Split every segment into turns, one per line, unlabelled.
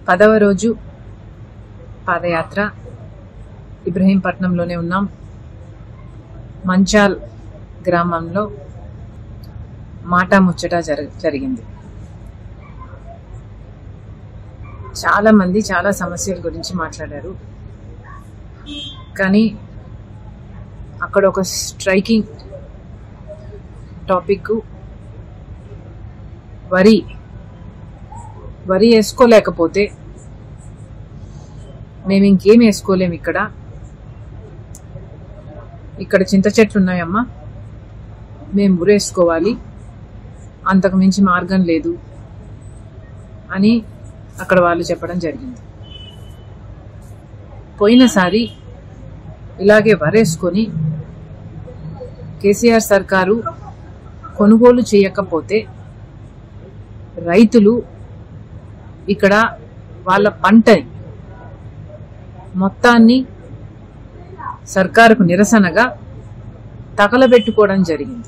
పదవ రోజు పాదయాత్ర ఇబ్రహీంపట్నంలోనే ఉన్నాం మంచాల్ గ్రామంలో మాట ముచ్చట జర జరిగింది చాలా మంది చాలా సమస్యల గురించి మాట్లాడారు కానీ అక్కడ ఒక స్ట్రైకింగ్ టాపిక్ వరి వరి వేసుకోలేకపోతే మేము ఇంకేం వేసుకోలేము ఇక్కడ ఇక్కడ చింత చెట్లు ఉన్నాయమ్మా మేము ఉరేసుకోవాలి అంతకు మించి మార్గం లేదు అని అక్కడ వాళ్ళు చెప్పడం జరిగింది పోయినసారి ఇలాగే వరేసుకొని కేసీఆర్ సర్కారు కొనుగోలు చేయకపోతే రైతులు ఇక్కడ వాళ్ళ పంటని మొత్తాన్ని సర్కారుకు నిరసనగా తగలబెట్టుకోవడం జరిగింది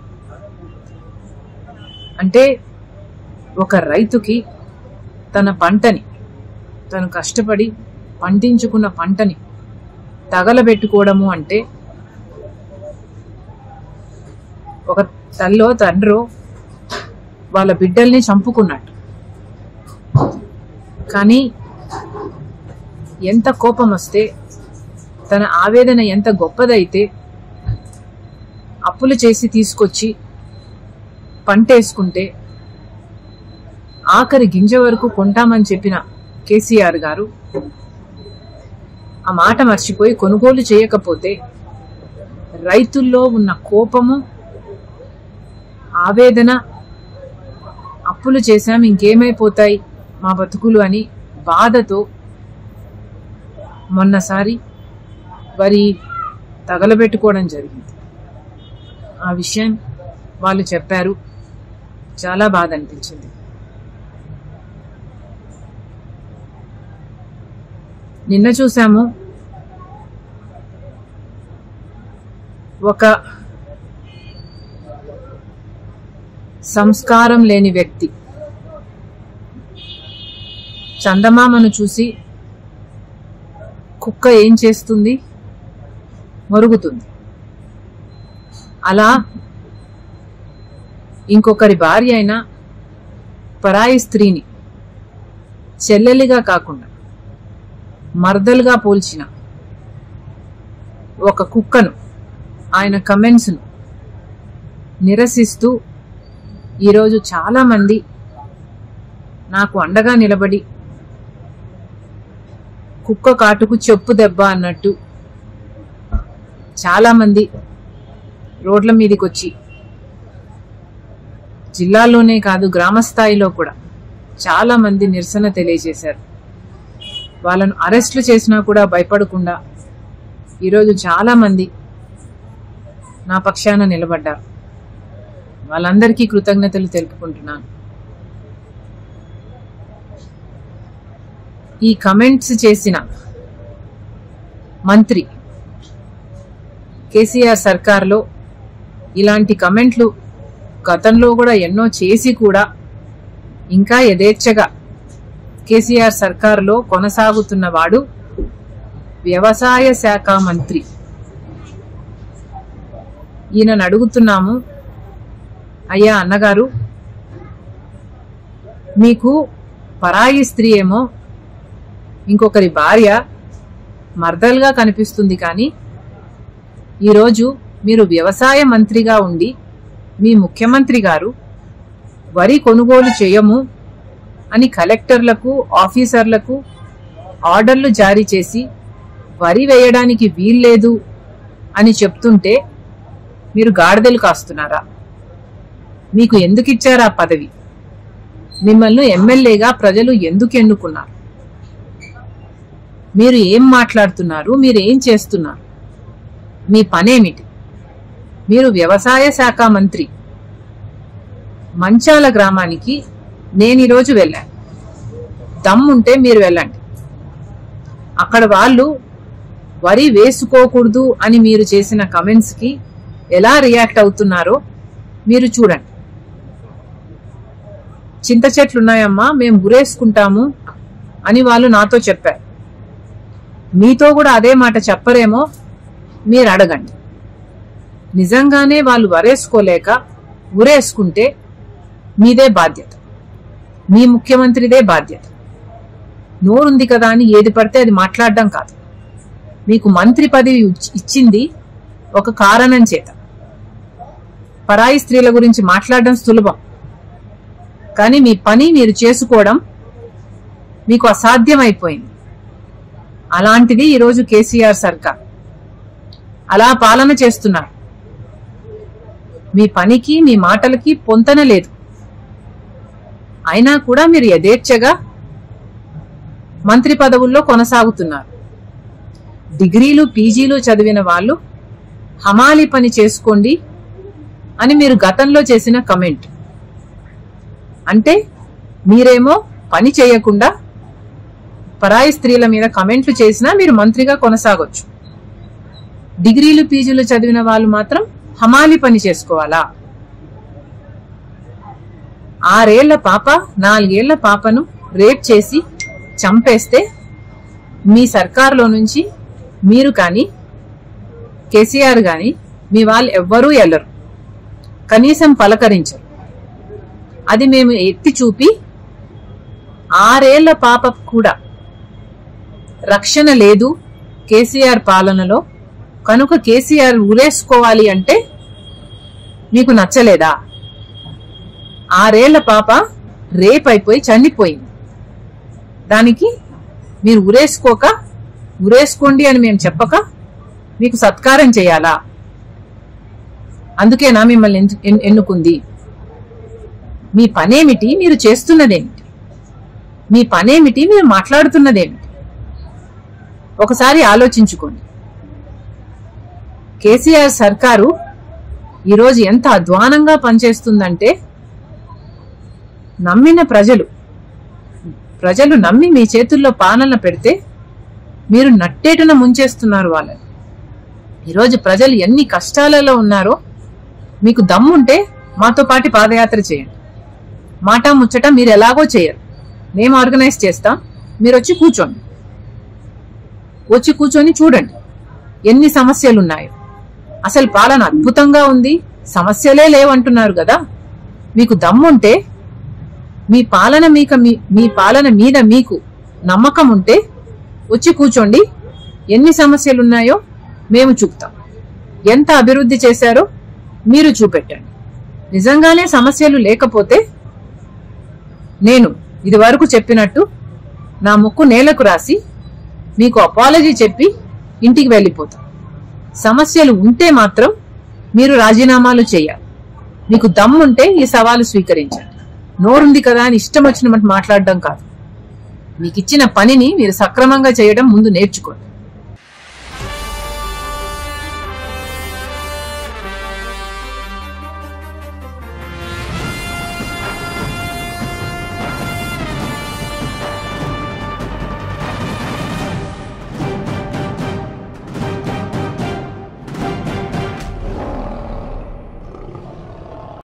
అంటే ఒక రైతుకి తన పంటని తను కష్టపడి పండించుకున్న పంటని తగలబెట్టుకోవడము అంటే ఒక తల్లో తండ్రో వాళ్ళ బిడ్డల్ని చంపుకున్నట్టు కానీ ఎంత కోపం వస్తే తన ఆవేదన ఎంత గొప్పదైతే అప్పులు చేసి తీసుకొచ్చి పంటేసుకుంటే ఆఖరి గింజ వరకు కొంటామని చెప్పిన కేసీఆర్ గారు ఆ మాట మర్చిపోయి కొనుగోలు చేయకపోతే రైతుల్లో ఉన్న కోపము ఆవేదన అప్పులు చేశాం ఇంకేమైపోతాయి మా బతుకులు అని బాధతో మొన్నసారి వరి తగలబెట్టుకోవడం జరిగింది ఆ విషయం వాళ్ళు చెప్పారు చాలా బాధ అనిపించింది నిన్న చూసాము ఒక సంస్కారం లేని వ్యక్తి చందమామను చూసి కుక్క ఏం చేస్తుంది మరుగుతుంది అలా ఇంకొకరి భార్య అయిన పరాయి స్త్రీని చెల్లెలిగా కాకుండా మర్దలుగా పోల్చిన ఒక కుక్కను ఆయన కమెంట్స్ను నిరసిస్తూ ఈరోజు చాలామంది నాకు అండగా నిలబడి కుక్క కాటుకు చెప్పు దెబ్బ అన్నట్టు చాలామంది రోడ్ల మీదకి వచ్చి జిల్లాలోనే కాదు గ్రామ స్థాయిలో కూడా చాలా మంది నిరసన తెలియజేశారు వాళ్ళను అరెస్టులు చేసినా కూడా భయపడకుండా ఈరోజు చాలా మంది నా పక్షాన నిలబడ్డారు వాళ్ళందరికీ కృతజ్ఞతలు తెలుపుకుంటున్నాను ఈ కమెంట్స్ చేసిన మంత్రి కేసీఆర్ సర్కార్లో ఇలాంటి కమెంట్లు గతంలో కూడా ఎన్నో చేసి కూడా ఇంకా యథేచ్ఛగా కేసీఆర్ సర్కారులో కొనసాగుతున్నవాడు వ్యవసాయ శాఖ మంత్రి ఈయనను అడుగుతున్నాము అయ్యా అన్నగారు మీకు పరాయి స్త్రీ ఏమో ఇంకొకరి భార్య మర్దలుగా కనిపిస్తుంది కానీ ఈరోజు మీరు వ్యవసాయ మంత్రిగా ఉండి మీ ముఖ్యమంత్రి గారు వరి కొనుగోలు చేయము అని కలెక్టర్లకు ఆఫీసర్లకు ఆర్డర్లు జారీ చేసి వరి వేయడానికి వీల్లేదు అని చెప్తుంటే మీరు గాడిదలు కాస్తున్నారా మీకు ఎందుకు ఇచ్చారు ఆ పదవి మిమ్మల్ని ఎమ్మెల్యేగా ప్రజలు ఎందుకు ఎన్నుకున్నారు మీరు ఏం మాట్లాడుతున్నారు మీరు ఏం చేస్తున్నారు మీ పనేమిటి మీరు వ్యవసాయ శాఖ మంత్రి మంచాల గ్రామానికి నేను ఈరోజు వెళ్ళాను దమ్ముంటే మీరు వెళ్ళండి అక్కడ వాళ్ళు వరి వేసుకోకూడదు అని మీరు చేసిన కమెంట్స్కి ఎలా రియాక్ట్ అవుతున్నారో మీరు చూడండి చింత చెట్లు ఉన్నాయమ్మా మేము గురేసుకుంటాము అని వాళ్ళు నాతో చెప్పారు మీతో కూడా అదే మాట చెప్పరేమో మీరు అడగండి నిజంగానే వాళ్ళు వరేసుకోలేక ఉరేసుకుంటే మీదే బాధ్యత మీ ముఖ్యమంత్రిదే బాధ్యత నోరుంది కదా అని ఏది పడితే అది మాట్లాడడం కాదు మీకు మంత్రి పదవి ఇచ్- ఇచ్చింది ఒక కారణం చేత పరాయి స్త్రీల గురించి మాట్లాడడం సులభం కానీ మీ పని మీరు చేసుకోవడం మీకు అసాధ్యమైపోయింది అలాంటిది ఈరోజు కేసీఆర్ సర్కార్ అలా పాలన చేస్తున్నారు మీ పనికి మీ మాటలకి పొంతన లేదు అయినా కూడా మీరు యథేచ్ఛగా మంత్రి పదవుల్లో కొనసాగుతున్నారు డిగ్రీలు పీజీలు చదివిన వాళ్ళు హమాలి పని చేసుకోండి అని మీరు గతంలో చేసిన కమెంట్ అంటే మీరేమో పని చేయకుండా పరాయి స్త్రీల మీద కమెంట్లు చేసినా మీరు మంత్రిగా కొనసాగొచ్చు డిగ్రీలు పీజీలు చదివిన వాళ్ళు మాత్రం హమాలి పని చేసుకోవాలా ఆరేళ్ల పాప నాలుగేళ్ల పాపను రేప్ చేసి చంపేస్తే మీ సర్కార్లో నుంచి మీరు కానీ కేసీఆర్ కానీ మీ వాళ్ళు ఎవ్వరూ వెళ్ళరు కనీసం పలకరించరు అది మేము ఎత్తి చూపి ఆరేళ్ల పాపకు కూడా రక్షణ లేదు కేసీఆర్ పాలనలో కనుక కేసీఆర్ ఉరేసుకోవాలి అంటే మీకు నచ్చలేదా ఆరేళ్ల పాప రేప్ అయిపోయి చనిపోయింది దానికి మీరు ఉరేసుకోక ఉరేసుకోండి అని మేము చెప్పక మీకు సత్కారం చేయాలా అందుకేనా మిమ్మల్ని ఎంచు- ఎన్- ఎన్నుకుంది మీ పనేమిటి మీరు చేస్తున్నదేమిటి మీ పనేమిటి మీరు మాట్లాడుతున్నదేమిటి ఒకసారి ఆలోచించుకోండి కేసీఆర్ సర్కారు ఈరోజు ఎంత అధ్వానంగా పనిచేస్తుందంటే నమ్మిన ప్రజలు ప్రజలు నమ్మి మీ చేతుల్లో పాలన పెడితే మీరు నట్టేటున ముంచేస్తున్నారు వాళ్ళని ఈరోజు ప్రజలు ఎన్ని కష్టాలలో ఉన్నారో మీకు దమ్ముంటే మాతో పాటు పాదయాత్ర చేయండి మాట ముచ్చట మీరు ఎలాగో చేయరు మేము ఆర్గనైజ్ చేస్తాం మీరు వచ్చి కూర్చోండి వచ్చి కూర్చొని చూడండి ఎన్ని సమస్యలు ఉన్నాయో అసలు పాలన అద్భుతంగా ఉంది సమస్యలే లేవంటున్నారు కదా మీకు దమ్ముంటే మీ పాలన మీక మీ- మీ పాలన మీద మీకు నమ్మకం ఉంటే వచ్చి కూర్చోండి ఎన్ని సమస్యలు ఉన్నాయో మేము చూపుతాం ఎంత అభివృద్ధి చేశారో మీరు చూపెట్టండి నిజంగానే సమస్యలు లేకపోతే నేను ఇది వరకు చెప్పినట్టు నా ముక్కు నేలకు రాసి మీకు అపాలజీ చెప్పి ఇంటికి వెళ్ళిపోతాం సమస్యలు ఉంటే మాత్రం మీరు రాజీనామాలు చేయాలి మీకు దమ్ముంటే ఈ సవాలు స్వీకరించండి నోరుంది కదా అని ఇష్టం వచ్చినట్టు మాట్లాడడం కాదు మీకు ఇచ్చిన పనిని మీరు సక్రమంగా చేయడం ముందు నేర్చుకోండి